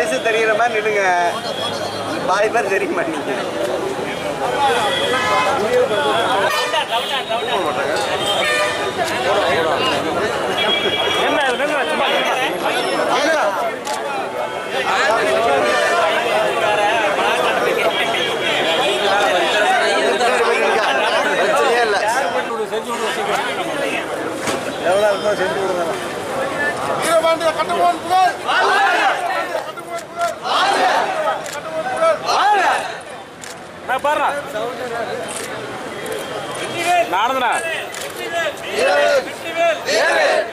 வயசு தெரிகிற மாதிரி நின்னுங்க பாதி பேர் தெரிய மாட்டேங்குது பிரச்சனையே இல்லை எவ்வளோ இருக்குமோ செஞ்சு கொடுங்க வீரபாண்டிய கட்டபொம்மன் புகழ் பாருண்ணா நானதுண்ணா வீரவேல்